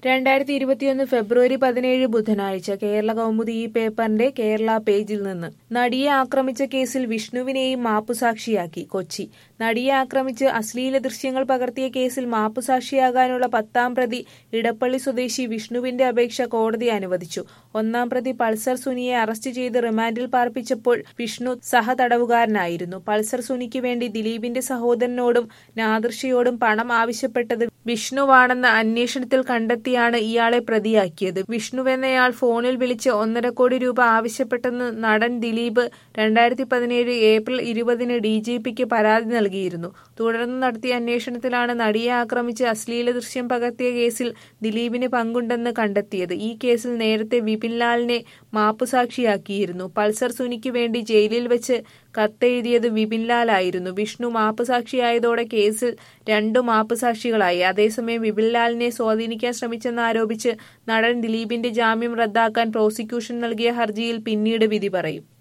രണ്ടായിരത്തി ഇരുപത്തിയൊന്ന് ഫെബ്രുവരി പതിനേഴ് ബുധനാഴ്ച കേരള കൗമുദി ഈ പേപ്പറിന്റെ കേരള പേജിൽ നിന്ന് നടിയെ ആക്രമിച്ച കേസിൽ വിഷ്ണുവിനെയും മാപ്പുസാക്ഷിയാക്കി കൊച്ചി നടിയെ ആക്രമിച്ച് അശ്ലീല ദൃശ്യങ്ങൾ പകർത്തിയ കേസിൽ മാപ്പുസാക്ഷിയാകാനുള്ള പത്താം പ്രതി ഇടപ്പള്ളി സ്വദേശി വിഷ്ണുവിന്റെ അപേക്ഷ കോടതി അനുവദിച്ചു ഒന്നാം പ്രതി പൾസർ സുനിയെ അറസ്റ്റ് ചെയ്ത് റിമാൻഡിൽ പാർപ്പിച്ചപ്പോൾ വിഷ്ണു സഹതടവുകാരനായിരുന്നു പൾസർ സുനിക്ക് വേണ്ടി ദിലീപിന്റെ സഹോദരനോടും നാദൃഷയോടും പണം ആവശ്യപ്പെട്ടത് വിഷ്ണുവാണെന്ന അന്വേഷണത്തിൽ കണ്ടെത്തിയാണ് ഇയാളെ പ്രതിയാക്കിയത് വിഷ്ണുവെന്നയാൾ ഫോണിൽ വിളിച്ച് ഒന്നര കോടി രൂപ ആവശ്യപ്പെട്ടെന്ന് നടൻ ദിലീപ് രണ്ടായിരത്തി പതിനേഴ് ഏപ്രിൽ ഇരുപതിന് ഡി ജി പിക്ക് പരാതി നൽകിയിരുന്നു തുടർന്ന് നടത്തിയ അന്വേഷണത്തിലാണ് നടിയെ ആക്രമിച്ച് അശ്ലീല ദൃശ്യം പകർത്തിയ കേസിൽ ദിലീപിന് പങ്കുണ്ടെന്ന് കണ്ടെത്തിയത് ഈ കേസിൽ നേരത്തെ വിപിൻലാലിനെ മാപ്പുസാക്ഷിയാക്കിയിരുന്നു പൾസർ സുനിക്ക് വേണ്ടി ജയിലിൽ വെച്ച് കത്തെഴുതിയത് വിപിൻലാലായിരുന്നു വിഷ്ണു മാപ്പുസാക്ഷിയായതോടെ കേസിൽ രണ്ടു മാപ്പുസാക്ഷികളായി അതേസമയം വിപിൻലാലിനെ സ്വാധീനിക്കാൻ ശ്രമിച്ചെന്നാരോപിച്ച് നടൻ ദിലീപിന്റെ ജാമ്യം റദ്ദാക്കാൻ പ്രോസിക്യൂഷൻ നൽകിയ ഹർജിയിൽ പിന്നീട് വിധി പറയും